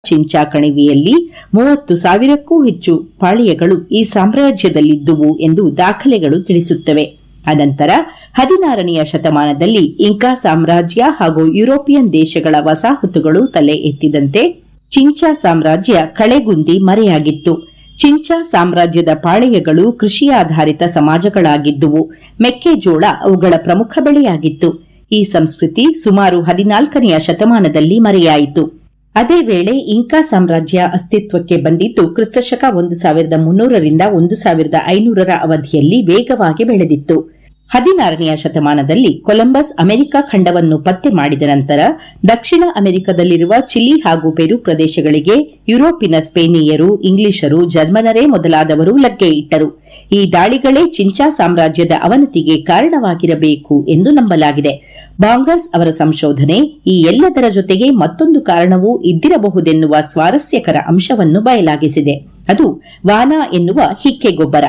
ಚಿಂಚಾ ಕಣಿವೆಯಲ್ಲಿ ಮೂವತ್ತು ಸಾವಿರಕ್ಕೂ ಹೆಚ್ಚು ಪಾಳಿಯಗಳು ಈ ಸಾಮ್ರಾಜ್ಯದಲ್ಲಿದ್ದುವು ಎಂದು ದಾಖಲೆಗಳು ತಿಳಿಸುತ್ತವೆ ಅನಂತರ ಹದಿನಾರನೆಯ ಶತಮಾನದಲ್ಲಿ ಇಂಕಾ ಸಾಮ್ರಾಜ್ಯ ಹಾಗೂ ಯುರೋಪಿಯನ್ ದೇಶಗಳ ವಸಾಹತುಗಳು ತಲೆ ಎತ್ತಿದಂತೆ ಚಿಂಚಾ ಸಾಮ್ರಾಜ್ಯ ಕಳೆಗುಂದಿ ಮರೆಯಾಗಿತ್ತು ಚಿಂಚಾ ಸಾಮ್ರಾಜ್ಯದ ಪಾಳೆಯಗಳು ಕೃಷಿ ಆಧಾರಿತ ಸಮಾಜಗಳಾಗಿದ್ದುವು ಮೆಕ್ಕೆಜೋಳ ಅವುಗಳ ಪ್ರಮುಖ ಬೆಳೆಯಾಗಿತ್ತು ಈ ಸಂಸ್ಕೃತಿ ಸುಮಾರು ಹದಿನಾಲ್ಕನೆಯ ಶತಮಾನದಲ್ಲಿ ಮರೆಯಾಯಿತು ಅದೇ ವೇಳೆ ಇಂಕಾ ಸಾಮ್ರಾಜ್ಯ ಅಸ್ತಿತ್ವಕ್ಕೆ ಬಂದಿದ್ದು ಕ್ರಿಸ್ತಶಕ ಒಂದು ಸಾವಿರದ ಮುನ್ನೂರರಿಂದ ಒಂದು ಸಾವಿರದ ಐನೂರರ ಅವಧಿಯಲ್ಲಿ ವೇಗವಾಗಿ ಬೆಳೆದಿತ್ತು ಹದಿನಾರನೆಯ ಶತಮಾನದಲ್ಲಿ ಕೊಲಂಬಸ್ ಅಮೆರಿಕ ಖಂಡವನ್ನು ಪತ್ತೆ ಮಾಡಿದ ನಂತರ ದಕ್ಷಿಣ ಅಮೆರಿಕದಲ್ಲಿರುವ ಚಿಲಿ ಹಾಗೂ ಪೆರು ಪ್ರದೇಶಗಳಿಗೆ ಯುರೋಪಿನ ಸ್ಪೇನಿಯರು ಇಂಗ್ಲಿಷರು ಜರ್ಮನರೇ ಮೊದಲಾದವರು ಲಗ್ಗೆ ಇಟ್ಟರು ಈ ದಾಳಿಗಳೇ ಚಿಂಚಾ ಸಾಮ್ರಾಜ್ಯದ ಅವನತಿಗೆ ಕಾರಣವಾಗಿರಬೇಕು ಎಂದು ನಂಬಲಾಗಿದೆ ಬಾಂಗರ್ಸ್ ಅವರ ಸಂಶೋಧನೆ ಈ ಎಲ್ಲದರ ಜೊತೆಗೆ ಮತ್ತೊಂದು ಕಾರಣವೂ ಇದ್ದಿರಬಹುದೆನ್ನುವ ಸ್ವಾರಸ್ಯಕರ ಅಂಶವನ್ನು ಬಯಲಾಗಿಸಿದೆ ಅದು ವಾನಾ ಎನ್ನುವ ಹಿಕ್ಕೆ ಗೊಬ್ಬರ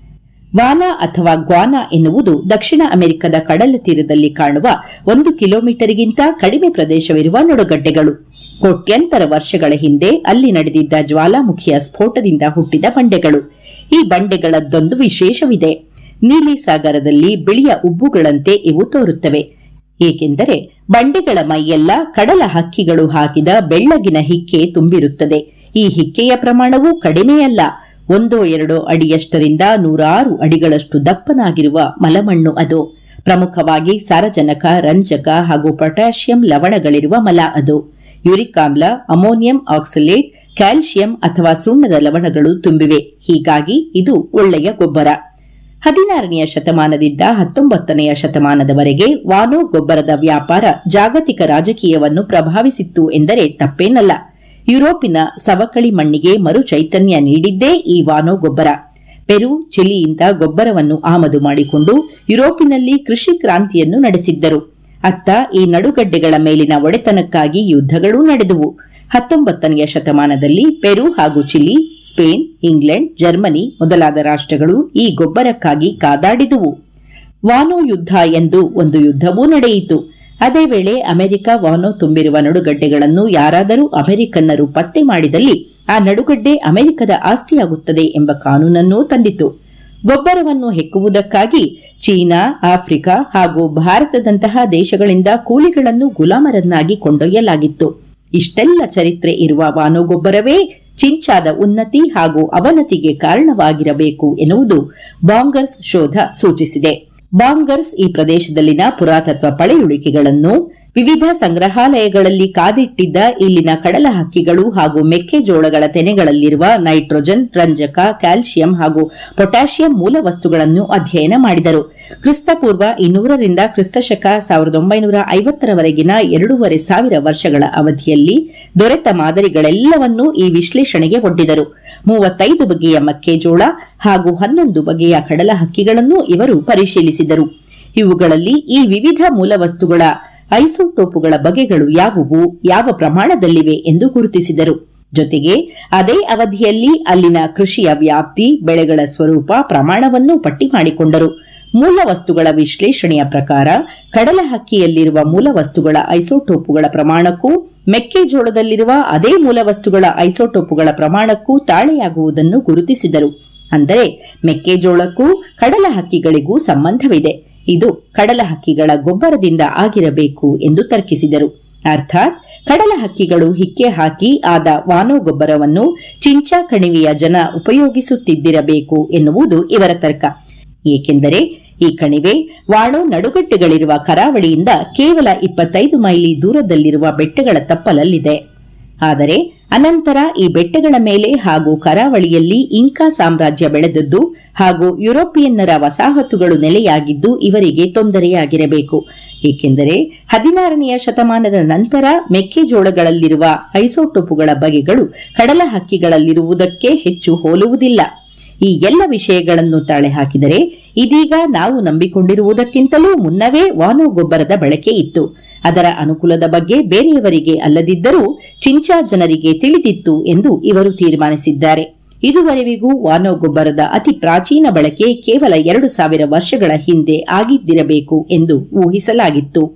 ವಾನಾ ಅಥವಾ ಗ್ವಾನಾ ಎನ್ನುವುದು ದಕ್ಷಿಣ ಅಮೆರಿಕದ ಕಡಲ ತೀರದಲ್ಲಿ ಕಾಣುವ ಒಂದು ಕಿಲೋಮೀಟರ್ಗಿಂತ ಕಡಿಮೆ ಪ್ರದೇಶವಿರುವ ನಡುಗಡ್ಡೆಗಳು ಕೋಟ್ಯಂತರ ವರ್ಷಗಳ ಹಿಂದೆ ಅಲ್ಲಿ ನಡೆದಿದ್ದ ಜ್ವಾಲಾಮುಖಿಯ ಸ್ಫೋಟದಿಂದ ಹುಟ್ಟಿದ ಬಂಡೆಗಳು ಈ ಬಂಡೆಗಳದ್ದೊಂದು ವಿಶೇಷವಿದೆ ನೀಲಿ ಸಾಗರದಲ್ಲಿ ಬಿಳಿಯ ಉಬ್ಬುಗಳಂತೆ ಇವು ತೋರುತ್ತವೆ ಏಕೆಂದರೆ ಬಂಡೆಗಳ ಮೈಯೆಲ್ಲ ಕಡಲ ಹಕ್ಕಿಗಳು ಹಾಕಿದ ಬೆಳ್ಳಗಿನ ಹಿಕ್ಕೆ ತುಂಬಿರುತ್ತದೆ ಈ ಹಿಕ್ಕೆಯ ಪ್ರಮಾಣವೂ ಕಡಿಮೆಯಲ್ಲ ಒಂದೋ ಎರಡೋ ಅಡಿಯಷ್ಟರಿಂದ ನೂರಾರು ಅಡಿಗಳಷ್ಟು ದಪ್ಪನಾಗಿರುವ ಮಲಮಣ್ಣು ಅದು ಪ್ರಮುಖವಾಗಿ ಸಾರಜನಕ ರಂಜಕ ಹಾಗೂ ಪೊಟ್ಯಾಷಿಯಂ ಲವಣಗಳಿರುವ ಮಲ ಅದು ಯುರಿಕ್ ಆಮ್ಲ ಅಮೋನಿಯಂ ಆಕ್ಸಲೇಟ್ ಕ್ಯಾಲ್ಸಿಯಂ ಅಥವಾ ಸುಣ್ಣದ ಲವಣಗಳು ತುಂಬಿವೆ ಹೀಗಾಗಿ ಇದು ಒಳ್ಳೆಯ ಗೊಬ್ಬರ ಹದಿನಾರನೆಯ ಶತಮಾನದಿಂದ ಹತ್ತೊಂಬತ್ತನೆಯ ಶತಮಾನದವರೆಗೆ ವಾನೋ ಗೊಬ್ಬರದ ವ್ಯಾಪಾರ ಜಾಗತಿಕ ರಾಜಕೀಯವನ್ನು ಪ್ರಭಾವಿಸಿತ್ತು ಎಂದರೆ ತಪ್ಪೇನಲ್ಲ ಯುರೋಪಿನ ಸವಕಳಿ ಮಣ್ಣಿಗೆ ಮರು ಚೈತನ್ಯ ನೀಡಿದ್ದೇ ಈ ವಾನೋ ಗೊಬ್ಬರ ಪೆರು ಚಿಲಿಯಿಂದ ಗೊಬ್ಬರವನ್ನು ಆಮದು ಮಾಡಿಕೊಂಡು ಯುರೋಪಿನಲ್ಲಿ ಕೃಷಿ ಕ್ರಾಂತಿಯನ್ನು ನಡೆಸಿದ್ದರು ಅತ್ತ ಈ ನಡುಗಡ್ಡೆಗಳ ಮೇಲಿನ ಒಡೆತನಕ್ಕಾಗಿ ಯುದ್ಧಗಳೂ ನಡೆದುವು ಹತ್ತೊಂಬತ್ತನೆಯ ಶತಮಾನದಲ್ಲಿ ಪೆರು ಹಾಗೂ ಚಿಲಿ ಸ್ಪೇನ್ ಇಂಗ್ಲೆಂಡ್ ಜರ್ಮನಿ ಮೊದಲಾದ ರಾಷ್ಟ್ರಗಳು ಈ ಗೊಬ್ಬರಕ್ಕಾಗಿ ಕಾದಾಡಿದುವು ವಾನೋ ಯುದ್ಧ ಎಂದು ಒಂದು ಯುದ್ಧವೂ ನಡೆಯಿತು ಅದೇ ವೇಳೆ ಅಮೆರಿಕ ವಾನೋ ತುಂಬಿರುವ ನಡುಗಡ್ಡೆಗಳನ್ನು ಯಾರಾದರೂ ಅಮೆರಿಕನ್ನರು ಪತ್ತೆ ಮಾಡಿದಲ್ಲಿ ಆ ನಡುಗಡ್ಡೆ ಅಮೆರಿಕದ ಆಸ್ತಿಯಾಗುತ್ತದೆ ಎಂಬ ಕಾನೂನನ್ನೂ ತಂದಿತು ಗೊಬ್ಬರವನ್ನು ಹೆಕ್ಕುವುದಕ್ಕಾಗಿ ಚೀನಾ ಆಫ್ರಿಕಾ ಹಾಗೂ ಭಾರತದಂತಹ ದೇಶಗಳಿಂದ ಕೂಲಿಗಳನ್ನು ಗುಲಾಮರನ್ನಾಗಿ ಕೊಂಡೊಯ್ಯಲಾಗಿತ್ತು ಇಷ್ಟೆಲ್ಲ ಚರಿತ್ರೆ ಇರುವ ವಾನೋಗೊಬ್ಬರವೇ ಚಿಂಚಾದ ಉನ್ನತಿ ಹಾಗೂ ಅವನತಿಗೆ ಕಾರಣವಾಗಿರಬೇಕು ಎನ್ನುವುದು ಬಾಂಗರ್ಸ್ ಶೋಧ ಸೂಚಿಸಿದೆ ಬಾಂಗರ್ಸ್ ಈ ಪ್ರದೇಶದಲ್ಲಿನ ಪುರಾತತ್ವ ಪಳೆಯುಳಿಕೆಗಳನ್ನು ವಿವಿಧ ಸಂಗ್ರಹಾಲಯಗಳಲ್ಲಿ ಕಾದಿಟ್ಟಿದ್ದ ಇಲ್ಲಿನ ಕಡಲ ಹಕ್ಕಿಗಳು ಹಾಗೂ ಮೆಕ್ಕೆಜೋಳಗಳ ತೆನೆಗಳಲ್ಲಿರುವ ನೈಟ್ರೋಜನ್ ರಂಜಕ ಕ್ಯಾಲ್ಸಿಯಂ ಹಾಗೂ ಪೊಟ್ಯಾಷಿಯಂ ಮೂಲ ವಸ್ತುಗಳನ್ನು ಅಧ್ಯಯನ ಮಾಡಿದರು ಕ್ರಿಸ್ತಪೂರ್ವ ಇನ್ನೂರರಿಂದ ಕ್ರಿಸ್ತಶಕ ಸಾವಿರದ ಒಂಬೈನೂರ ಐವತ್ತರವರೆಗಿನ ಎರಡೂವರೆ ಸಾವಿರ ವರ್ಷಗಳ ಅವಧಿಯಲ್ಲಿ ದೊರೆತ ಮಾದರಿಗಳೆಲ್ಲವನ್ನೂ ಈ ವಿಶ್ಲೇಷಣೆಗೆ ಒಡ್ಡಿದರು ಮೂವತ್ತೈದು ಬಗೆಯ ಮೆಕ್ಕೆಜೋಳ ಹಾಗೂ ಹನ್ನೊಂದು ಬಗೆಯ ಕಡಲ ಹಕ್ಕಿಗಳನ್ನು ಇವರು ಪರಿಶೀಲಿಸಿದರು ಇವುಗಳಲ್ಲಿ ಈ ವಿವಿಧ ಮೂಲವಸ್ತುಗಳ ಐಸೋಟೋಪುಗಳ ಬಗೆಗಳು ಯಾವುವು ಯಾವ ಪ್ರಮಾಣದಲ್ಲಿವೆ ಎಂದು ಗುರುತಿಸಿದರು ಜೊತೆಗೆ ಅದೇ ಅವಧಿಯಲ್ಲಿ ಅಲ್ಲಿನ ಕೃಷಿಯ ವ್ಯಾಪ್ತಿ ಬೆಳೆಗಳ ಸ್ವರೂಪ ಪ್ರಮಾಣವನ್ನು ಪಟ್ಟಿ ಮಾಡಿಕೊಂಡರು ಮೂಲ ವಸ್ತುಗಳ ವಿಶ್ಲೇಷಣೆಯ ಪ್ರಕಾರ ಕಡಲ ಹಕ್ಕಿಯಲ್ಲಿರುವ ಮೂಲ ವಸ್ತುಗಳ ಐಸೋಟೋಪುಗಳ ಪ್ರಮಾಣಕ್ಕೂ ಮೆಕ್ಕೆಜೋಳದಲ್ಲಿರುವ ಅದೇ ಮೂಲ ವಸ್ತುಗಳ ಐಸೋಟೋಪುಗಳ ಪ್ರಮಾಣಕ್ಕೂ ತಾಳೆಯಾಗುವುದನ್ನು ಗುರುತಿಸಿದರು ಅಂದರೆ ಮೆಕ್ಕೆಜೋಳಕ್ಕೂ ಕಡಲ ಹಕ್ಕಿಗಳಿಗೂ ಸಂಬಂಧವಿದೆ ಇದು ಕಡಲ ಹಕ್ಕಿಗಳ ಗೊಬ್ಬರದಿಂದ ಆಗಿರಬೇಕು ಎಂದು ತರ್ಕಿಸಿದರು ಅರ್ಥಾತ್ ಕಡಲ ಹಕ್ಕಿಗಳು ಹಿಕ್ಕೆ ಹಾಕಿ ಆದ ವಾನೋ ಗೊಬ್ಬರವನ್ನು ಚಿಂಚಾ ಕಣಿವೆಯ ಜನ ಉಪಯೋಗಿಸುತ್ತಿದ್ದಿರಬೇಕು ಎನ್ನುವುದು ಇವರ ತರ್ಕ ಏಕೆಂದರೆ ಈ ಕಣಿವೆ ವಾಳೋ ನಡುಗಟ್ಟೆಗಳಿರುವ ಕರಾವಳಿಯಿಂದ ಕೇವಲ ಇಪ್ಪತ್ತೈದು ಮೈಲಿ ದೂರದಲ್ಲಿರುವ ಬೆಟ್ಟಗಳ ತಪ್ಪಲಲ್ಲಿದೆ ಆದರೆ ಅನಂತರ ಈ ಬೆಟ್ಟಗಳ ಮೇಲೆ ಹಾಗೂ ಕರಾವಳಿಯಲ್ಲಿ ಇಂಕಾ ಸಾಮ್ರಾಜ್ಯ ಬೆಳೆದದ್ದು ಹಾಗೂ ಯುರೋಪಿಯನ್ನರ ವಸಾಹತುಗಳು ನೆಲೆಯಾಗಿದ್ದು ಇವರಿಗೆ ತೊಂದರೆಯಾಗಿರಬೇಕು ಏಕೆಂದರೆ ಹದಿನಾರನೆಯ ಶತಮಾನದ ನಂತರ ಮೆಕ್ಕೆಜೋಳಗಳಲ್ಲಿರುವ ಐಸೋಟೋಪುಗಳ ಬಗೆಗಳು ಕಡಲ ಹಕ್ಕಿಗಳಲ್ಲಿರುವುದಕ್ಕೆ ಹೆಚ್ಚು ಹೋಲುವುದಿಲ್ಲ ಈ ಎಲ್ಲ ವಿಷಯಗಳನ್ನು ತಾಳೆ ಹಾಕಿದರೆ ಇದೀಗ ನಾವು ನಂಬಿಕೊಂಡಿರುವುದಕ್ಕಿಂತಲೂ ಮುನ್ನವೇ ವಾನೋ ಗೊಬ್ಬರದ ಬಳಕೆ ಇತ್ತು ಅದರ ಅನುಕೂಲದ ಬಗ್ಗೆ ಬೇರೆಯವರಿಗೆ ಅಲ್ಲದಿದ್ದರೂ ಚಿಂಚಾ ಜನರಿಗೆ ತಿಳಿದಿತ್ತು ಎಂದು ಇವರು ತೀರ್ಮಾನಿಸಿದ್ದಾರೆ ಇದುವರೆವಿಗೂ ವಾನೋ ಗೊಬ್ಬರದ ಅತಿ ಪ್ರಾಚೀನ ಬಳಕೆ ಕೇವಲ ಎರಡು ಸಾವಿರ ವರ್ಷಗಳ ಹಿಂದೆ ಆಗಿದ್ದಿರಬೇಕು ಎಂದು ಊಹಿಸಲಾಗಿತ್ತು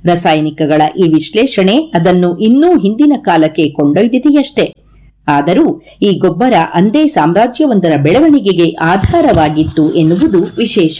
ರಾಸಾಯನಿಕಗಳ ಈ ವಿಶ್ಲೇಷಣೆ ಅದನ್ನು ಇನ್ನೂ ಹಿಂದಿನ ಕಾಲಕ್ಕೆ ಕೊಂಡೊಯ್ದಿದೆಯಷ್ಟೇ ಆದರೂ ಈ ಗೊಬ್ಬರ ಅಂದೇ ಸಾಮ್ರಾಜ್ಯವೊಂದರ ಬೆಳವಣಿಗೆಗೆ ಆಧಾರವಾಗಿತ್ತು ಎನ್ನುವುದು ವಿಶೇಷ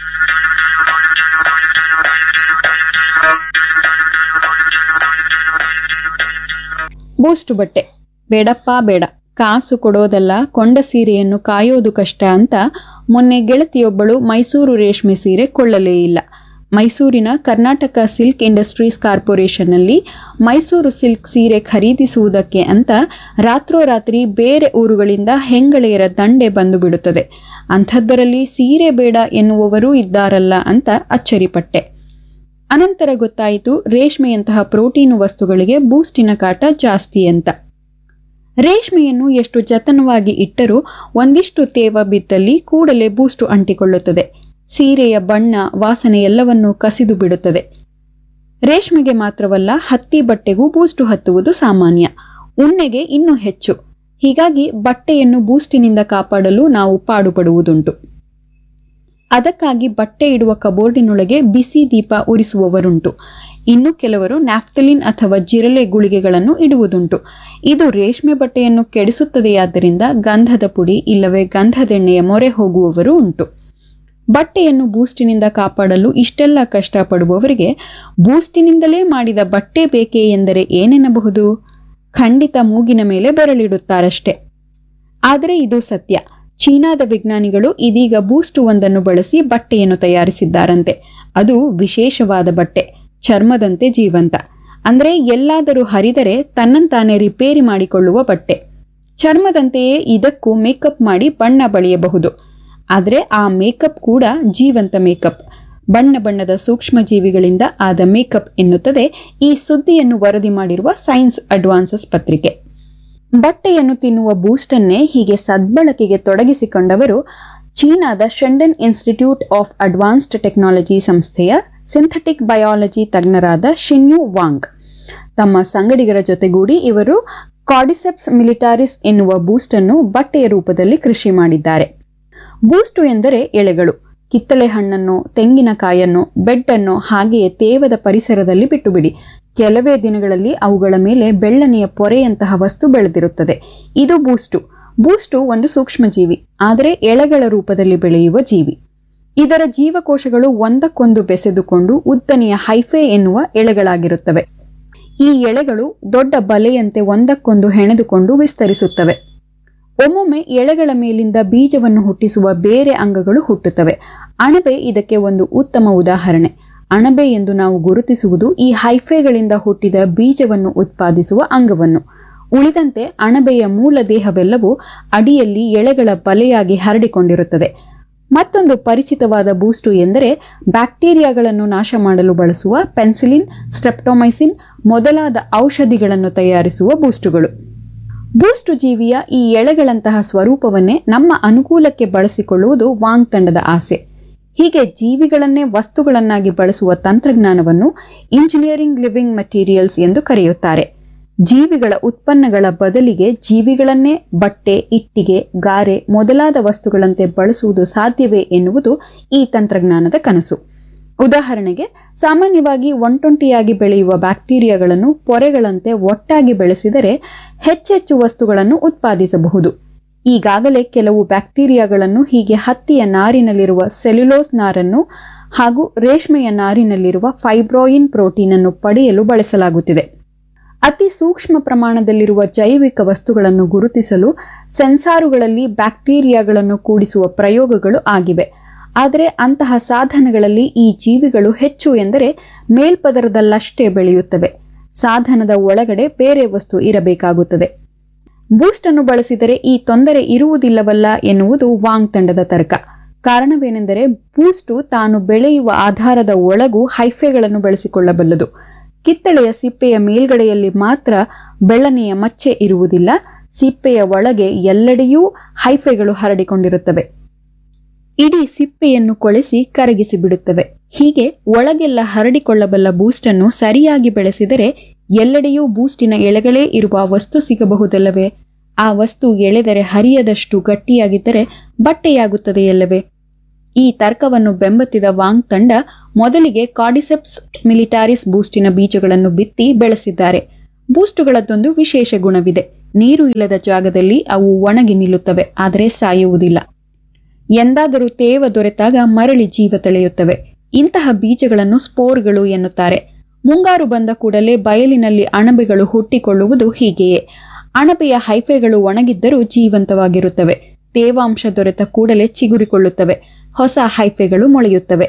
ಬೂಸ್ಟ್ ಬಟ್ಟೆ ಬೇಡಪ್ಪ ಬೇಡ ಕಾಸು ಕೊಡೋದಲ್ಲ ಕೊಂಡ ಸೀರೆಯನ್ನು ಕಾಯೋದು ಕಷ್ಟ ಅಂತ ಮೊನ್ನೆ ಗೆಳತಿಯೊಬ್ಬಳು ಮೈಸೂರು ರೇಷ್ಮೆ ಸೀರೆ ಕೊಳ್ಳಲೇ ಇಲ್ಲ ಮೈಸೂರಿನ ಕರ್ನಾಟಕ ಸಿಲ್ಕ್ ಇಂಡಸ್ಟ್ರೀಸ್ ಕಾರ್ಪೊರೇಷನ್ನಲ್ಲಿ ಮೈಸೂರು ಸಿಲ್ಕ್ ಸೀರೆ ಖರೀದಿಸುವುದಕ್ಕೆ ಅಂತ ರಾತ್ರೋರಾತ್ರಿ ಬೇರೆ ಊರುಗಳಿಂದ ಹೆಂಗಳೆಯರ ದಂಡೆ ಬಂದು ಬಿಡುತ್ತದೆ ಅಂಥದ್ದರಲ್ಲಿ ಸೀರೆ ಬೇಡ ಎನ್ನುವವರೂ ಇದ್ದಾರಲ್ಲ ಅಂತ ಅಚ್ಚರಿಪಟ್ಟೆ ಅನಂತರ ಗೊತ್ತಾಯಿತು ರೇಷ್ಮೆಯಂತಹ ಪ್ರೋಟೀನು ವಸ್ತುಗಳಿಗೆ ಬೂಸ್ಟಿನ ಕಾಟ ಜಾಸ್ತಿ ಅಂತ ರೇಷ್ಮೆಯನ್ನು ಎಷ್ಟು ಜತನವಾಗಿ ಇಟ್ಟರೂ ಒಂದಿಷ್ಟು ತೇವ ಬಿದ್ದಲ್ಲಿ ಕೂಡಲೇ ಬೂಸ್ಟು ಅಂಟಿಕೊಳ್ಳುತ್ತದೆ ಸೀರೆಯ ಬಣ್ಣ ವಾಸನೆ ಎಲ್ಲವನ್ನೂ ಕಸಿದು ಬಿಡುತ್ತದೆ ರೇಷ್ಮೆಗೆ ಮಾತ್ರವಲ್ಲ ಹತ್ತಿ ಬಟ್ಟೆಗೂ ಬೂಸ್ಟು ಹತ್ತುವುದು ಸಾಮಾನ್ಯ ಉಣ್ಣೆಗೆ ಇನ್ನೂ ಹೆಚ್ಚು ಹೀಗಾಗಿ ಬಟ್ಟೆಯನ್ನು ಬೂಸ್ಟಿನಿಂದ ಕಾಪಾಡಲು ನಾವು ಪಾಡುಪಡುವುದುಂಟು ಅದಕ್ಕಾಗಿ ಬಟ್ಟೆ ಇಡುವ ಕಬೋರ್ಡಿನೊಳಗೆ ಬಿಸಿ ದೀಪ ಉರಿಸುವವರುಂಟು ಇನ್ನು ಕೆಲವರು ನ್ಯಾಫ್ತಲಿನ್ ಅಥವಾ ಜಿರಳೆ ಗುಳಿಗೆಗಳನ್ನು ಇಡುವುದುಂಟು ಇದು ರೇಷ್ಮೆ ಬಟ್ಟೆಯನ್ನು ಕೆಡಿಸುತ್ತದೆಯಾದ್ದರಿಂದ ಗಂಧದ ಪುಡಿ ಇಲ್ಲವೇ ಗಂಧದೆಣ್ಣೆಯ ಮೊರೆ ಹೋಗುವವರು ಉಂಟು ಬಟ್ಟೆಯನ್ನು ಬೂಸ್ಟಿನಿಂದ ಕಾಪಾಡಲು ಇಷ್ಟೆಲ್ಲ ಕಷ್ಟಪಡುವವರಿಗೆ ಬೂಸ್ಟಿನಿಂದಲೇ ಮಾಡಿದ ಬಟ್ಟೆ ಬೇಕೇ ಎಂದರೆ ಏನೆನ್ನಬಹುದು ಖಂಡಿತ ಮೂಗಿನ ಮೇಲೆ ಬೆರಳಿಡುತ್ತಾರಷ್ಟೆ ಆದರೆ ಇದು ಸತ್ಯ ಚೀನಾದ ವಿಜ್ಞಾನಿಗಳು ಇದೀಗ ಬೂಸ್ಟ್ ಒಂದನ್ನು ಬಳಸಿ ಬಟ್ಟೆಯನ್ನು ತಯಾರಿಸಿದ್ದಾರಂತೆ ಅದು ವಿಶೇಷವಾದ ಬಟ್ಟೆ ಚರ್ಮದಂತೆ ಜೀವಂತ ಅಂದ್ರೆ ಎಲ್ಲಾದರೂ ಹರಿದರೆ ತನ್ನಂತಾನೆ ರಿಪೇರಿ ಮಾಡಿಕೊಳ್ಳುವ ಬಟ್ಟೆ ಚರ್ಮದಂತೆಯೇ ಇದಕ್ಕೂ ಮೇಕಪ್ ಮಾಡಿ ಬಣ್ಣ ಬಳಿಯಬಹುದು ಆದರೆ ಆ ಮೇಕಪ್ ಕೂಡ ಜೀವಂತ ಮೇಕಪ್ ಬಣ್ಣ ಬಣ್ಣದ ಸೂಕ್ಷ್ಮ ಜೀವಿಗಳಿಂದ ಆದ ಮೇಕಪ್ ಎನ್ನುತ್ತದೆ ಈ ಸುದ್ದಿಯನ್ನು ವರದಿ ಮಾಡಿರುವ ಸೈನ್ಸ್ ಅಡ್ವಾನ್ಸಸ್ ಪತ್ರಿಕೆ ಬಟ್ಟೆಯನ್ನು ತಿನ್ನುವ ಬೂಸ್ಟನ್ನೇ ಹೀಗೆ ಸದ್ಬಳಕೆಗೆ ತೊಡಗಿಸಿಕೊಂಡವರು ಚೀನಾದ Shenzhen institute of advanced technology ಸಂಸ್ಥೆಯ ಸಿಂಥೆಟಿಕ್ ಬಯಾಲಜಿ ತಜ್ಞರಾದ ಶಿನ್ಯು ವಾಂಗ್ ತಮ್ಮ ಸಂಗಡಿಗರ ಜೊತೆಗೂಡಿ ಇವರು ಕಾರ್ಡಿಸೆಪ್ಸ್ ಮಿಲಿಟಾರಿಸ್ ಎನ್ನುವ ಬೂಸ್ಟನ್ನು ಬಟ್ಟೆಯ ರೂಪದಲ್ಲಿ ಕೃಷಿ ಮಾಡಿದ್ದಾರೆ ಬೂಸ್ಟು ಎಂದರೆ ಎಳೆಗಳು ಕಿತ್ತಳೆ ಹಣ್ಣನ್ನು ತೆಂಗಿನಕಾಯನ್ನು ಬೆಡ್ಡನ್ನು ಹಾಗೆಯೇ ತೇವದ ಪರಿಸರದಲ್ಲಿ ಬಿಟ್ಟುಬಿಡಿ ಕೆಲವೇ ದಿನಗಳಲ್ಲಿ ಅವುಗಳ ಮೇಲೆ ಬೆಳ್ಳನೆಯ ಪೊರೆಯಂತಹ ವಸ್ತು ಬೆಳೆದಿರುತ್ತದೆ ಇದು ಬೂಸ್ಟು ಬೂಸ್ಟು ಒಂದು ಸೂಕ್ಷ್ಮಜೀವಿ ಆದರೆ ಎಳೆಗಳ ರೂಪದಲ್ಲಿ ಬೆಳೆಯುವ ಜೀವಿ ಇದರ ಜೀವಕೋಶಗಳು ಒಂದಕ್ಕೊಂದು ಬೆಸೆದುಕೊಂಡು ಉದ್ದನೆಯ ಹೈಫೆ ಎನ್ನುವ ಎಳೆಗಳಾಗಿರುತ್ತವೆ ಈ ಎಳೆಗಳು ದೊಡ್ಡ ಬಲೆಯಂತೆ ಒಂದಕ್ಕೊಂದು ಹೆಣೆದುಕೊಂಡು ವಿಸ್ತರಿಸುತ್ತವೆ ಒಮ್ಮೊಮ್ಮೆ ಎಳೆಗಳ ಮೇಲಿಂದ ಬೀಜವನ್ನು ಹುಟ್ಟಿಸುವ ಬೇರೆ ಅಂಗಗಳು ಹುಟ್ಟುತ್ತವೆ ಅಣಬೆ ಇದಕ್ಕೆ ಒಂದು ಉತ್ತಮ ಉದಾಹರಣೆ ಅಣಬೆ ಎಂದು ನಾವು ಗುರುತಿಸುವುದು ಈ ಹೈಫೆಗಳಿಂದ ಹುಟ್ಟಿದ ಬೀಜವನ್ನು ಉತ್ಪಾದಿಸುವ ಅಂಗವನ್ನು ಉಳಿದಂತೆ ಅಣಬೆಯ ಮೂಲ ದೇಹವೆಲ್ಲವೂ ಅಡಿಯಲ್ಲಿ ಎಳೆಗಳ ಬಲೆಯಾಗಿ ಹರಡಿಕೊಂಡಿರುತ್ತದೆ ಮತ್ತೊಂದು ಪರಿಚಿತವಾದ ಬೂಸ್ಟು ಎಂದರೆ ಬ್ಯಾಕ್ಟೀರಿಯಾಗಳನ್ನು ನಾಶ ಮಾಡಲು ಬಳಸುವ ಪೆನ್ಸಿಲಿನ್ ಸ್ಟ್ರೆಪ್ಟೊಮೈಸಿನ್ ಮೊದಲಾದ ಔಷಧಿಗಳನ್ನು ತಯಾರಿಸುವ ಬೂಸ್ಟುಗಳು ಬೂಸ್ಟು ಜೀವಿಯ ಈ ಎಳೆಗಳಂತಹ ಸ್ವರೂಪವನ್ನೇ ನಮ್ಮ ಅನುಕೂಲಕ್ಕೆ ಬಳಸಿಕೊಳ್ಳುವುದು ವಾಂಗ್ ತಂಡದ ಆಸೆ ಹೀಗೆ ಜೀವಿಗಳನ್ನೇ ವಸ್ತುಗಳನ್ನಾಗಿ ಬಳಸುವ ತಂತ್ರಜ್ಞಾನವನ್ನು ಇಂಜಿನಿಯರಿಂಗ್ ಲಿವಿಂಗ್ ಮೆಟೀರಿಯಲ್ಸ್ ಎಂದು ಕರೆಯುತ್ತಾರೆ ಜೀವಿಗಳ ಉತ್ಪನ್ನಗಳ ಬದಲಿಗೆ ಜೀವಿಗಳನ್ನೇ ಬಟ್ಟೆ ಇಟ್ಟಿಗೆ ಗಾರೆ ಮೊದಲಾದ ವಸ್ತುಗಳಂತೆ ಬಳಸುವುದು ಸಾಧ್ಯವೇ ಎನ್ನುವುದು ಈ ತಂತ್ರಜ್ಞಾನದ ಕನಸು ಉದಾಹರಣೆಗೆ ಸಾಮಾನ್ಯವಾಗಿ ಒಂಟೊಂಟಿಯಾಗಿ ಬೆಳೆಯುವ ಬ್ಯಾಕ್ಟೀರಿಯಾಗಳನ್ನು ಪೊರೆಗಳಂತೆ ಒಟ್ಟಾಗಿ ಬೆಳೆಸಿದರೆ ಹೆಚ್ಚೆಚ್ಚು ವಸ್ತುಗಳನ್ನು ಉತ್ಪಾದಿಸಬಹುದು ಈಗಾಗಲೇ ಕೆಲವು ಬ್ಯಾಕ್ಟೀರಿಯಾಗಳನ್ನು ಹೀಗೆ ಹತ್ತಿಯ ನಾರಿನಲ್ಲಿರುವ ಸೆಲ್ಯುಲೋಸ್ ನಾರನ್ನು ಹಾಗೂ ರೇಷ್ಮೆಯ ನಾರಿನಲ್ಲಿರುವ ಫೈಬ್ರೋಯಿನ್ ಪ್ರೋಟೀನ್ ಅನ್ನು ಪಡೆಯಲು ಬಳಸಲಾಗುತ್ತಿದೆ ಅತಿ ಸೂಕ್ಷ್ಮ ಪ್ರಮಾಣದಲ್ಲಿರುವ ಜೈವಿಕ ವಸ್ತುಗಳನ್ನು ಗುರುತಿಸಲು ಸೆನ್ಸಾರುಗಳಲ್ಲಿ ಬ್ಯಾಕ್ಟೀರಿಯಾಗಳನ್ನು ಕೂಡಿಸುವ ಪ್ರಯೋಗಗಳು ಆಗಿವೆ ಆದರೆ ಅಂತಹ ಸಾಧನಗಳಲ್ಲಿ ಈ ಜೀವಿಗಳು ಹೆಚ್ಚು ಎಂದರೆ ಮೇಲ್ಪದರದಲ್ಲಷ್ಟೇ ಬೆಳೆಯುತ್ತವೆ ಸಾಧನದ ಒಳಗಡೆ ಬೇರೆ ವಸ್ತು ಇರಬೇಕಾಗುತ್ತದೆ ಬೂಸ್ಟ್ ಅನ್ನು ಬಳಸಿದರೆ ಈ ತೊಂದರೆ ಇರುವುದಿಲ್ಲವಲ್ಲ ಎನ್ನುವುದು ವಾಂಗ್ ತಂಡದ ತರ್ಕ ಕಾರಣವೇನೆಂದರೆ ಬೂಸ್ಟು ತಾನು ಬೆಳೆಯುವ ಆಧಾರದ ಒಳಗೂ ಹೈಫೆಗಳನ್ನು ಬಳಸಿಕೊಳ್ಳಬಲ್ಲದು ಕಿತ್ತಳೆಯ ಸಿಪ್ಪೆಯ ಮೇಲ್ಗಡೆಯಲ್ಲಿ ಮಾತ್ರ ಬೆಳ್ಳನೆಯ ಮಚ್ಚೆ ಇರುವುದಿಲ್ಲ ಸಿಪ್ಪೆಯ ಒಳಗೆ ಎಲ್ಲೆಡೆಯೂ ಹೈಫೆಗಳು ಹರಡಿಕೊಂಡಿರುತ್ತವೆ ಇಡೀ ಸಿಪ್ಪೆಯನ್ನು ಕೊಳೆಸಿ ಕರಗಿಸಿ ಬಿಡುತ್ತವೆ ಹೀಗೆ ಒಳಗೆಲ್ಲ ಹರಡಿಕೊಳ್ಳಬಲ್ಲ ಬೂಸ್ಟನ್ನು ಸರಿಯಾಗಿ ಬೆಳೆಸಿದರೆ ಎಲ್ಲೆಡೆಯೂ ಬೂಸ್ಟಿನ ಎಳೆಗಳೇ ಇರುವ ವಸ್ತು ಸಿಗಬಹುದಲ್ಲವೇ ಆ ವಸ್ತು ಎಳೆದರೆ ಹರಿಯದಷ್ಟು ಗಟ್ಟಿಯಾಗಿದ್ದರೆ ಬಟ್ಟೆಯಾಗುತ್ತದೆಯಲ್ಲವೇ ಈ ತರ್ಕವನ್ನು ಬೆಂಬತ್ತಿದ ವಾಂಗ್ ತಂಡ ಮೊದಲಿಗೆ ಕಾರ್ಡಿಸೆಪ್ಸ್ ಮಿಲಿಟಾರಿಸ್ ಬೂಸ್ಟಿನ ಬೀಜಗಳನ್ನು ಬಿತ್ತಿ ಬೆಳೆಸಿದ್ದಾರೆ ಬೂಸ್ಟುಗಳದ್ದೊಂದು ವಿಶೇಷ ಗುಣವಿದೆ ನೀರು ಇಲ್ಲದ ಜಾಗದಲ್ಲಿ ಅವು ಒಣಗಿ ನಿಲ್ಲುತ್ತವೆ ಆದರೆ ಸಾಯುವುದಿಲ್ಲ ಎಂದಾದರೂ ತೇವ ದೊರೆತಾಗ ಮರಳಿ ಜೀವ ತಳೆಯುತ್ತವೆ ಇಂತಹ ಬೀಜಗಳನ್ನು ಸ್ಪೋರ್ಗಳು ಎನ್ನುತ್ತಾರೆ ಮುಂಗಾರು ಬಂದ ಕೂಡಲೇ ಬಯಲಿನಲ್ಲಿ ಅಣಬೆಗಳು ಹುಟ್ಟಿಕೊಳ್ಳುವುದು ಹೀಗೆಯೇ ಅಣಬೆಯ ಹೈಫೆಗಳು ಒಣಗಿದ್ದರೂ ಜೀವಂತವಾಗಿರುತ್ತವೆ ತೇವಾಂಶ ದೊರೆತ ಕೂಡಲೇ ಚಿಗುರಿಕೊಳ್ಳುತ್ತವೆ ಹೊಸ ಹೈಫೆಗಳು ಮೊಳೆಯುತ್ತವೆ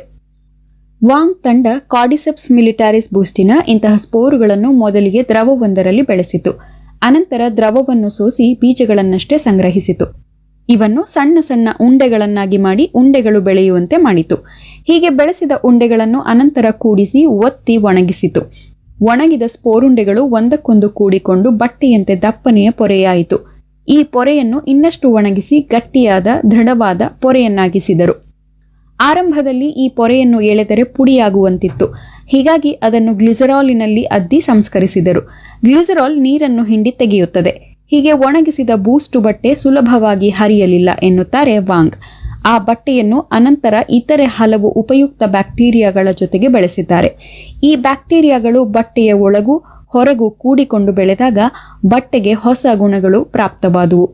ವಾಂಗ್ ತಂಡ ಕಾರ್ಡಿಸೆಪ್ಸ್ ಮಿಲಿಟಾರಿಸ್ ಬೂಸ್ಟಿನ ಇಂತಹ ಸ್ಪೋರುಗಳನ್ನು ಮೊದಲಿಗೆ ದ್ರವವೊಂದರಲ್ಲಿ ಬೆಳೆಸಿತು ಅನಂತರ ದ್ರವವನ್ನು ಸೋಸಿ ಬೀಜಗಳನ್ನಷ್ಟೇ ಸಂಗ್ರಹಿಸಿತು ಇವನ್ನು ಸಣ್ಣ ಸಣ್ಣ ಉಂಡೆಗಳನ್ನಾಗಿ ಮಾಡಿ ಉಂಡೆಗಳು ಬೆಳೆಯುವಂತೆ ಮಾಡಿತು ಹೀಗೆ ಬೆಳೆಸಿದ ಉಂಡೆಗಳನ್ನು ಅನಂತರ ಕೂಡಿಸಿ ಒತ್ತಿ ಒಣಗಿಸಿತು ಒಣಗಿದ ಸ್ಪೋರುಂಡೆಗಳು ಒಂದಕ್ಕೊಂದು ಕೂಡಿಕೊಂಡು ಬಟ್ಟೆಯಂತೆ ದಪ್ಪನೆಯ ಪೊರೆಯಾಯಿತು ಈ ಪೊರೆಯನ್ನು ಇನ್ನಷ್ಟು ಒಣಗಿಸಿ ಗಟ್ಟಿಯಾದ ದೃಢವಾದ ಪೊರೆಯನ್ನಾಗಿಸಿದರು ಆರಂಭದಲ್ಲಿ ಈ ಪೊರೆಯನ್ನು ಎಳೆದರೆ ಪುಡಿಯಾಗುವಂತಿತ್ತು ಹೀಗಾಗಿ ಅದನ್ನು ಗ್ಲಿಸರಾಲಿನಲ್ಲಿ ಅದ್ದಿ ಸಂಸ್ಕರಿಸಿದರು ಗ್ಲಿಸರಾಲ್ ನೀರನ್ನು ಹಿಂಡಿ ತೆಗೆಯುತ್ತದೆ ಹೀಗೆ ಒಣಗಿಸಿದ ಬೂಸ್ಟು ಬಟ್ಟೆ ಸುಲಭವಾಗಿ ಹರಿಯಲಿಲ್ಲ ಎನ್ನುತ್ತಾರೆ ವಾಂಗ್ ಆ ಬಟ್ಟೆಯನ್ನು ಅನಂತರ ಇತರೆ ಹಲವು ಉಪಯುಕ್ತ ಬ್ಯಾಕ್ಟೀರಿಯಾಗಳ ಜೊತೆಗೆ ಬೆಳೆಸಿದ್ದಾರೆ ಈ ಬ್ಯಾಕ್ಟೀರಿಯಾಗಳು ಬಟ್ಟೆಯ ಒಳಗೂ ಹೊರಗೂ ಕೂಡಿಕೊಂಡು ಬೆಳೆದಾಗ ಬಟ್ಟೆಗೆ ಹೊಸ ಗುಣಗಳು ಪ್ರಾಪ್ತವಾದುವು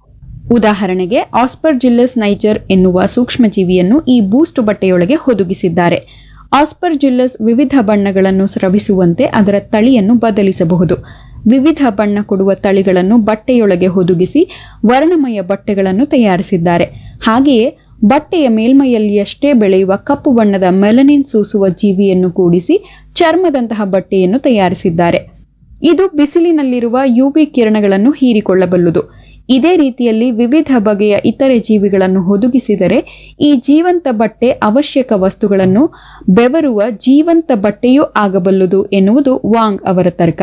ಉದಾಹರಣೆಗೆ ಆಸ್ಪರ್ಜಿಲ್ಲಸ್ ನೈಜರ್ ಎನ್ನುವ ಸೂಕ್ಷ್ಮಜೀವಿಯನ್ನು ಈ ಬೂಸ್ಟ್ ಬಟ್ಟೆಯೊಳಗೆ ಹುದುಗಿಸಿದ್ದಾರೆ ಆಸ್ಪರ್ಜಿಲ್ಲಸ್ ವಿವಿಧ ಬಣ್ಣಗಳನ್ನು ಸ್ರವಿಸುವಂತೆ ಅದರ ತಳಿಯನ್ನು ಬದಲಿಸಬಹುದು ವಿವಿಧ ಬಣ್ಣ ಕೊಡುವ ತಳಿಗಳನ್ನು ಬಟ್ಟೆಯೊಳಗೆ ಹುದುಗಿಸಿ ವರ್ಣಮಯ ಬಟ್ಟೆಗಳನ್ನು ತಯಾರಿಸಿದ್ದಾರೆ ಹಾಗೆಯೇ ಬಟ್ಟೆಯ ಮೇಲ್ಮೈಯಲ್ಲಿಯಷ್ಟೇ ಬೆಳೆಯುವ ಕಪ್ಪು ಬಣ್ಣದ ಮೆಲನಿನ್ ಸೂಸುವ ಜೀವಿಯನ್ನು ಕೂಡಿಸಿ ಚರ್ಮದಂತಹ ಬಟ್ಟೆಯನ್ನು ತಯಾರಿಸಿದ್ದಾರೆ ಇದು ಬಿಸಿಲಿನಲ್ಲಿರುವ ಯುವಿ ಕಿರಣಗಳನ್ನು ಹೀರಿಕೊಳ್ಳಬಲ್ಲುದು ಇದೇ ರೀತಿಯಲ್ಲಿ ವಿವಿಧ ಬಗೆಯ ಇತರೆ ಜೀವಿಗಳನ್ನು ಹುದುಗಿಸಿದರೆ ಈ ಜೀವಂತ ಬಟ್ಟೆ ಅವಶ್ಯಕ ವಸ್ತುಗಳನ್ನು ಬೆವರುವ ಜೀವಂತ ಬಟ್ಟೆಯೂ ಆಗಬಲ್ಲುದು ಎನ್ನುವುದು ವಾಂಗ್ ಅವರ ತರ್ಕ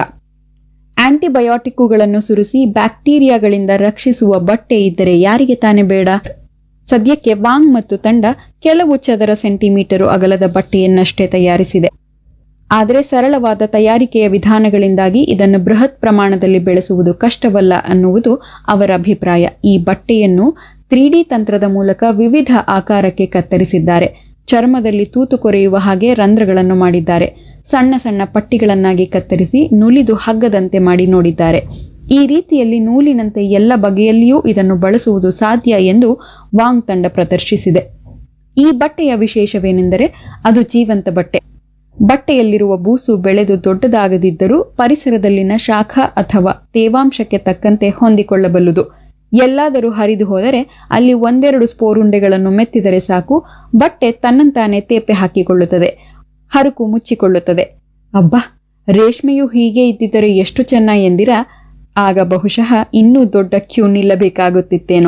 ಆಂಟಿಬಯೋಟಿಕ್ಕುಗಳನ್ನು ಸುರಿಸಿ ಬ್ಯಾಕ್ಟೀರಿಯಾಗಳಿಂದ ರಕ್ಷಿಸುವ ಬಟ್ಟೆ ಇದ್ದರೆ ಯಾರಿಗೆ ತಾನೇ ಬೇಡ ಸದ್ಯಕ್ಕೆ ವಾಂಗ್ ಮತ್ತು ತಂಡ ಕೆಲವು ಚದರ ಸೆಂಟಿಮೀಟರು ಅಗಲದ ಬಟ್ಟೆಯನ್ನಷ್ಟೇ ತಯಾರಿಸಿದೆ ಆದರೆ ಸರಳವಾದ ತಯಾರಿಕೆಯ ವಿಧಾನಗಳಿಂದಾಗಿ ಇದನ್ನು ಬೃಹತ್ ಪ್ರಮಾಣದಲ್ಲಿ ಬೆಳೆಸುವುದು ಕಷ್ಟವಲ್ಲ ಅನ್ನುವುದು ಅವರ ಅಭಿಪ್ರಾಯ ಈ ಬಟ್ಟೆಯನ್ನು ತ್ರೀ ಡಿ ತಂತ್ರದ ಮೂಲಕ ವಿವಿಧ ಆಕಾರಕ್ಕೆ ಕತ್ತರಿಸಿದ್ದಾರೆ ಚರ್ಮದಲ್ಲಿ ತೂತು ಕೊರೆಯುವ ಹಾಗೆ ರಂಧ್ರಗಳನ್ನು ಮಾಡಿದ್ದಾರೆ ಸಣ್ಣ ಸಣ್ಣ ಪಟ್ಟಿಗಳನ್ನಾಗಿ ಕತ್ತರಿಸಿ ನುಲಿದು ಹಗ್ಗದಂತೆ ಮಾಡಿ ನೋಡಿದ್ದಾರೆ ಈ ರೀತಿಯಲ್ಲಿ ನೂಲಿನಂತೆ ಎಲ್ಲ ಬಗೆಯಲ್ಲಿಯೂ ಇದನ್ನು ಬಳಸುವುದು ಸಾಧ್ಯ ಎಂದು ವಾಂಗ್ ತಂಡ ಪ್ರದರ್ಶಿಸಿದೆ ಈ ಬಟ್ಟೆಯ ವಿಶೇಷವೇನೆಂದರೆ ಅದು ಜೀವಂತ ಬಟ್ಟೆ ಬಟ್ಟೆಯಲ್ಲಿರುವ ಬೂಸು ಬೆಳೆದು ದೊಡ್ಡದಾಗದಿದ್ದರೂ ಪರಿಸರದಲ್ಲಿನ ಶಾಖ ಅಥವಾ ತೇವಾಂಶಕ್ಕೆ ತಕ್ಕಂತೆ ಹೊಂದಿಕೊಳ್ಳಬಲ್ಲುದು ಎಲ್ಲಾದರೂ ಹರಿದು ಹೋದರೆ ಅಲ್ಲಿ ಒಂದೆರಡು ಸ್ಪೋರುಂಡೆಗಳನ್ನು ಮೆತ್ತಿದರೆ ಸಾಕು ಬಟ್ಟೆ ತನ್ನಂತಾನೆ ತೇಪೆ ಹಾಕಿಕೊಳ್ಳುತ್ತದೆ ಹರುಕು ಮುಚ್ಚಿಕೊಳ್ಳುತ್ತದೆ ಅಬ್ಬಾ ರೇಷ್ಮೆಯು ಹೀಗೆ ಇದ್ದಿದ್ದರೆ ಎಷ್ಟು ಚೆನ್ನ ಎಂದಿರಾ ಆಗ ಬಹುಶಃ ಇನ್ನೂ ದೊಡ್ಡ ಕ್ಯೂ ನಿಲ್ಲಬೇಕಾಗುತ್ತಿತ್ತೇನೋ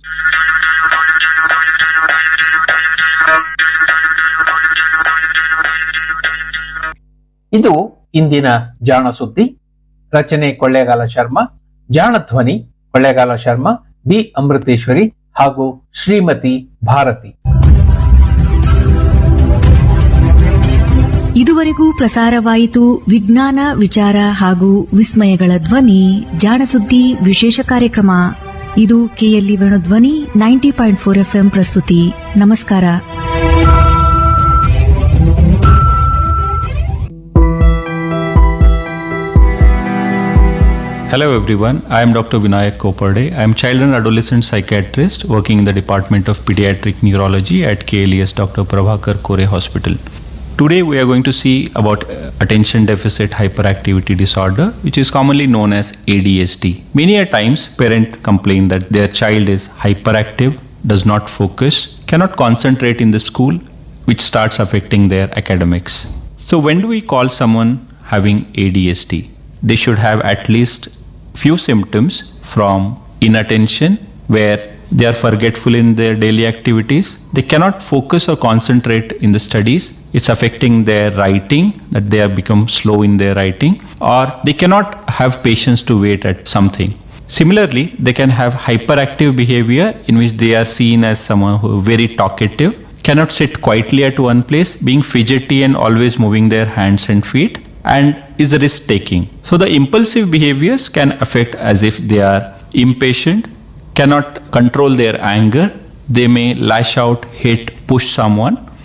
ಇದು ಇಂದಿನ ಜಾಣ ಸುದ್ದಿ ರಚನೆ ಕೊಳ್ಳೇಗಾಲ ಶರ್ಮಾ ಜಾಣ ಧ್ವನಿ ಕೊಳ್ಳೇಗಾಲ ಶರ್ಮಾ ಬಿ ಅಮೃತೇಶ್ವರಿ ಹಾಗೂ ಶ್ರೀಮತಿ ಭಾರತಿ ಇದುವರೆಗೂ ಪ್ರಸಾರವಾಯಿತು ವಿಜ್ಞಾನ ವಿಚಾರ ಹಾಗೂ ವಿಸ್ಮಯಗಳ ಧ್ವನಿ ಜಾಣಸುದ್ದಿ ವಿಶೇಷ ಕಾರ್ಯಕ್ರಮ ಇದು ಕೆಎಲ್ಇ ಧ್ವನಿ ನೈಂಟಿ ಪಾಯಿಂಟ್ ಫೋರ್ ಎಫ್ಎಂ ಪ್ರಸ್ತುತಿ ನಮಸ್ಕಾರ Hello everyone, I am Dr. Vinayak Kopade. I am child and adolescent psychiatrist working in the Department of Pediatric Neurology at KLES Dr. Prabhakar Kore Hospital. Today we are going to see about uh, attention deficit hyperactivity disorder which is commonly known as ADHD. Many a times parent complain that their child is hyperactive, does not focus, cannot concentrate in the school which starts affecting their academics. So when do we call someone having ADHD? They should have at least few symptoms from inattention where they are forgetful in their daily activities they cannot focus or concentrate in the studies it's affecting their writing that they have become slow in their writing or they cannot have patience to wait at something similarly they can have hyperactive behavior in which they are seen as someone who very talkative cannot sit quietly at one place being fidgety and always moving their hands and feet and is risk taking. So the impulsive behaviors can affect as if they are impatient, cannot control their anger, they may lash out, hit, push someone,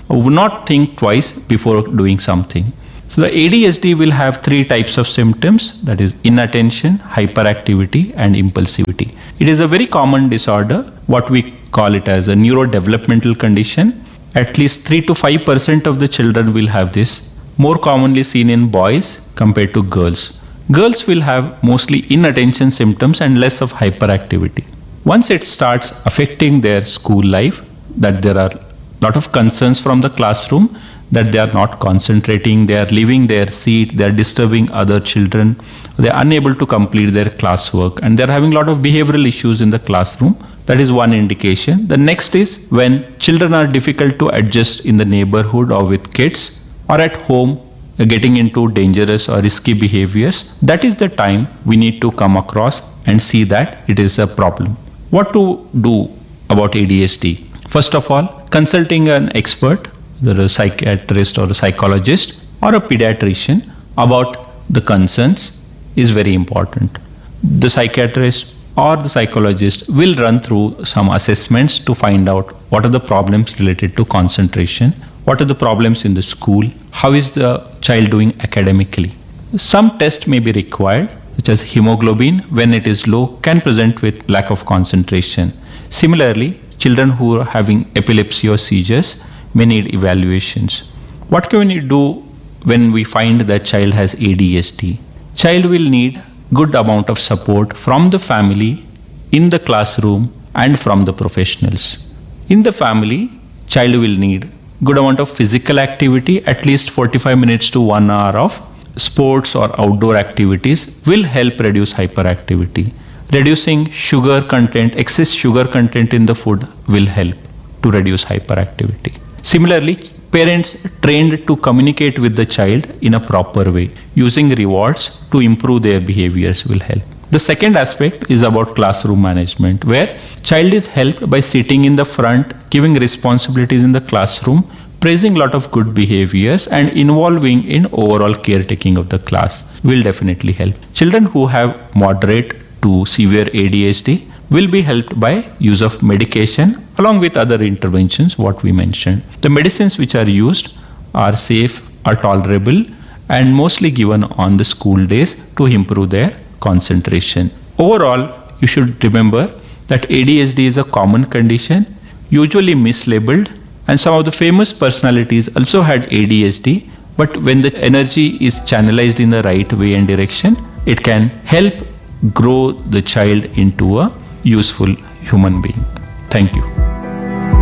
would not think twice before doing something. So the ADHD will have three types of symptoms that is inattention, hyperactivity and impulsivity. It is a very common disorder what we call it as a neurodevelopmental condition. At least 3 to 5% of the children will have this, more commonly seen in boys compared to girls. Girls will have mostly inattention symptoms and less of hyperactivity. Once it starts affecting their school life, that there are lot of concerns from the classroom that they are not concentrating, they are leaving their seat, they are disturbing other children, they are unable to complete their classwork, and they are having a lot of behavioral issues in the classroom. That is one indication. The next is when children are difficult to adjust in the neighborhood or with kids or at home uh, getting into dangerous or risky behaviors. That is the time we need to come across and see that it is a problem. What to do about ADHD? First of all, consulting an expert, whether a psychiatrist or a psychologist or a pediatrician about the concerns is very important. The psychiatrist or the psychologist will run through some assessments to find out what are the problems related to concentration, what are the problems in the school, how is the child doing academically. Some tests may be required, such as hemoglobin, when it is low, can present with lack of concentration. Similarly, children who are having epilepsy or seizures may need evaluations. What can we do when we find that child has ADHD? Child will need good amount of support from the family, in the classroom, and from the professionals. In the family, child will need good amount of physical activity, at least 45 minutes to 1 hour of sports or outdoor activities will help reduce hyperactivity. Reducing sugar content, excess sugar content in the food will help to reduce hyperactivity. Similarly, parents trained to communicate with the child in a proper way using rewards to improve their behaviors will help. The second aspect is about classroom management where child is helped by sitting in the front, giving responsibilities in the classroom, praising a lot of good behaviors and involving in overall caretaking of the class will definitely help. Children who have moderate to severe ADHD will be helped by use of medication along with other interventions what we mentioned. The medicines which are used are safe, are tolerable and mostly given on the school days to improve their concentration. Overall, you should remember that ADHD is a common condition, usually mislabeled, and some of the famous personalities also had ADHD. But when the energy is channelized in the right way and direction, it can help grow the child into a useful human being. Thank you.